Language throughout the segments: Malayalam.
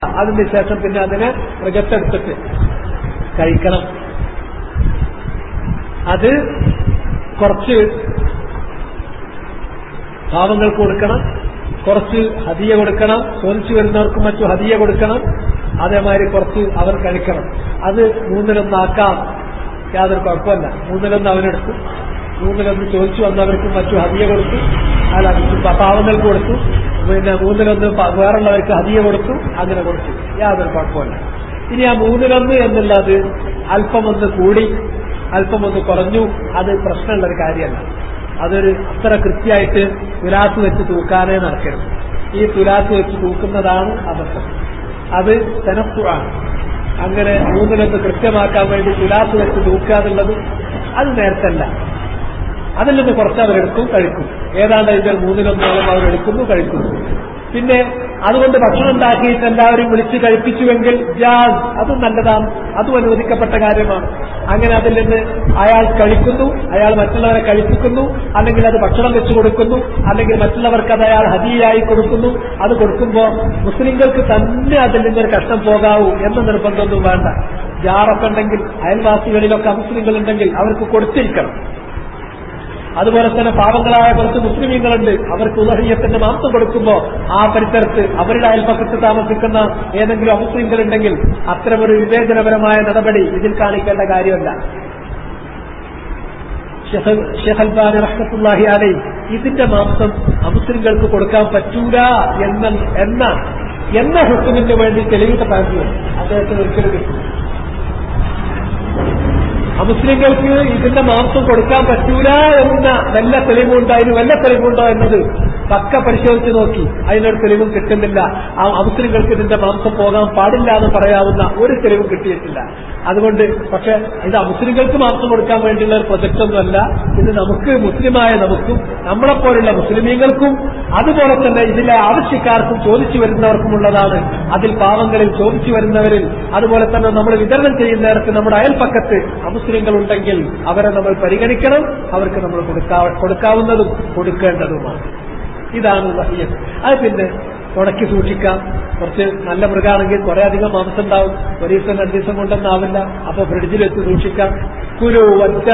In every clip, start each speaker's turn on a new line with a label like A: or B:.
A: അതിന് ശേഷം പിന്നെ അതിനെ മൃഗത്തെടുത്തിട്ട് കഴിക്കണം അത് കുറച്ച് പാവങ്ങൾക്ക് കൊടുക്കണം കുറച്ച് ഹതിയ കൊടുക്കണം ചോദിച്ചു വരുന്നവർക്കും മറ്റു ഹതിയ കൊടുക്കണം അതേമാതിരി കുറച്ച് അവർ കഴിക്കണം അത് മൂന്നിലൊന്നാക്കാം യാതൊരു കുഴപ്പമില്ല മൂന്നിലൊന്ന് അവനെടുത്തു മൂന്നിലൊന്ന് ചോദിച്ചു വന്നവർക്കും മറ്റു ഹതിയ കൊടുത്തു അല്ല പാവങ്ങൾക്ക് കൊടുത്തു പിന്നെ മൂന്നിലൊന്ന് വേറുള്ളവർക്ക് ഹതിയ കൊടുത്തു അങ്ങനെ കൊടുത്തു യാതൊരു കുഴപ്പമില്ല ഇനി ആ മൂന്നിലൊന്ന് എന്നുള്ളത് അല്പമൊന്ന് കൂടി അല്പമൊന്ന് കുറഞ്ഞു അത് പ്രശ്നമുള്ളൊരു കാര്യമല്ല അതൊരു അത്ര കൃത്യമായിട്ട് തുലാസ് വെച്ച് തൂക്കാനേ നടക്കരുത് ഈ തുലാസ് വെച്ച് തൂക്കുന്നതാണ് അബദ്ധം അത് തെനപ്പുഴാണ് അങ്ങനെ മൂന്നിലൊന്ന് കൃത്യമാക്കാൻ വേണ്ടി തുലാസ് വെച്ച് തൂക്കുക എന്നുള്ളത് അത് നേരത്തല്ല അതിൽ നിന്ന് കുറച്ച് അവരെടുക്കും കഴിക്കും ഏതാണ്ട് ഇതിൽ മൂന്നിലൊന്നോളം അവരെടുക്കുന്നു കഴിക്കുന്നു പിന്നെ അതുകൊണ്ട് ഭക്ഷണം ഉണ്ടാക്കിയിട്ട് എല്ലാവരും വിളിച്ച് കഴിപ്പിച്ചുവെങ്കിൽ ജാസ് അതും നല്ലതാണ് അതും അനുവദിക്കപ്പെട്ട കാര്യമാണ് അങ്ങനെ അതിൽ നിന്ന് അയാൾ കഴിക്കുന്നു അയാൾ മറ്റുള്ളവരെ കഴിപ്പിക്കുന്നു അല്ലെങ്കിൽ അത് ഭക്ഷണം വെച്ച് കൊടുക്കുന്നു അല്ലെങ്കിൽ മറ്റുള്ളവർക്ക് അത് അയാൾ ഹതിയായി കൊടുക്കുന്നു അത് കൊടുക്കുമ്പോൾ മുസ്ലിങ്ങൾക്ക് തന്നെ അതിൽ നിന്നൊരു കഷ്ടം പോകാവൂ എന്ന നിർബന്ധമൊന്നും വേണ്ട ജാറൊക്കെ ഉണ്ടെങ്കിൽ അയൽവാസികളിലൊക്കെ മുസ്ലിങ്ങൾ ഉണ്ടെങ്കിൽ അവർക്ക് കൊടുത്തിരിക്കണം അതുപോലെ തന്നെ പാവങ്ങളായ കുറച്ച് മുസ്ലിമീങ്ങളുണ്ട് അവർക്ക് ഉദഹീയത്തിന്റെ മാംസം കൊടുക്കുമ്പോൾ ആ പരിസരത്ത് അവരുടെ അയൽപ്പക്കത്ത് താമസിക്കുന്ന ഏതെങ്കിലും അമുസ്ലിങ്ങളുണ്ടെങ്കിൽ അത്തരമൊരു വിവേചനപരമായ നടപടി ഇതിൽ കാണിക്കേണ്ട കാര്യമല്ല ഷെഖ് അൽബാനി റഹ്മത്തുല്ലാഹി അലൈ ഇതിന്റെ മാംസം അമുസ്ലിങ്ങൾക്ക് കൊടുക്കാൻ പറ്റൂല എന്ന എന്ന എന്ന ഹുക്കുമിന് വേണ്ടി തെളിവിട്ട് പറഞ്ഞു അദ്ദേഹത്തിന് ഒരിക്കലും കിട്ടും അമുസ്ലിങ്ങൾക്ക് ഇതിന്റെ മാംസം കൊടുക്കാൻ പറ്റൂല എന്ന വല്ല തെളിവുണ്ടോ അതിന് വല്ല തെളിവുണ്ടോ എന്നത് പക്ക പരിശോധിച്ച് നോക്കി അതിനൊരു തെളിവും കിട്ടുന്നില്ല ആ അമുസ്ലിങ്ങൾക്ക് ഇതിന്റെ മാംസം പോകാൻ പാടില്ല എന്ന് പറയാവുന്ന ഒരു തെളിവും കിട്ടിയിട്ടില്ല അതുകൊണ്ട് പക്ഷെ ഇത് അമുസ്ലിങ്ങൾക്ക് മാംസം കൊടുക്കാൻ വേണ്ടിയുള്ള ഒരു പ്രൊജക്ടൊന്നുമല്ല ഇത് നമുക്ക് മുസ്ലിമായ നമുക്കും നമ്മളെപ്പോലുള്ള മുസ്ലിമീങ്ങൾക്കും അതുപോലെ തന്നെ ഇതിലെ ആവശ്യക്കാർക്കും ചോദിച്ചു വരുന്നവർക്കും ഉള്ളതാണ് അതിൽ പാവങ്ങളിൽ ചോദിച്ചു വരുന്നവരിൽ അതുപോലെ തന്നെ നമ്മൾ വിതരണം ചെയ്യുന്നവർക്ക് നമ്മുടെ അയൽപ്പക്കത്ത് അമുസ്ലിങ്ങൾ ഉണ്ടെങ്കിൽ അവരെ നമ്മൾ പരിഗണിക്കണം അവർക്ക് നമ്മൾ കൊടുക്കാവുന്നതും കൊടുക്കേണ്ടതുമാണ് ഇതാണ് വഹിയത് അത് പിന്നെ ഉണക്കി സൂക്ഷിക്കാം കുറച്ച് നല്ല മൃഗമാണെങ്കിൽ കുറെ അധികം മാംസം ഉണ്ടാവും ഒരു ദിവസം രണ്ടു ദിവസം കൊണ്ടൊന്നാവില്ല അപ്പൊ ഫ്രിഡ്ജിൽ വെച്ച് സൂക്ഷിക്കാം കുരു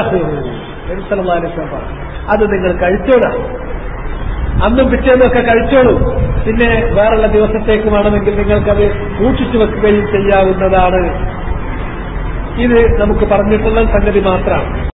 A: അത് നിങ്ങൾ കഴിച്ചോളാം അന്നും പിറ്റേന്നൊക്കെ കഴിച്ചോളൂ പിന്നെ വേറുള്ള ദിവസത്തേക്ക് വേണമെങ്കിൽ നിങ്ങൾക്കത് സൂക്ഷിച്ചു വെക്കുകയും ചെയ്യാവുന്നതാണ് ഇത് നമുക്ക് പറഞ്ഞിട്ടുള്ള സംഗതി മാത്രമാണ്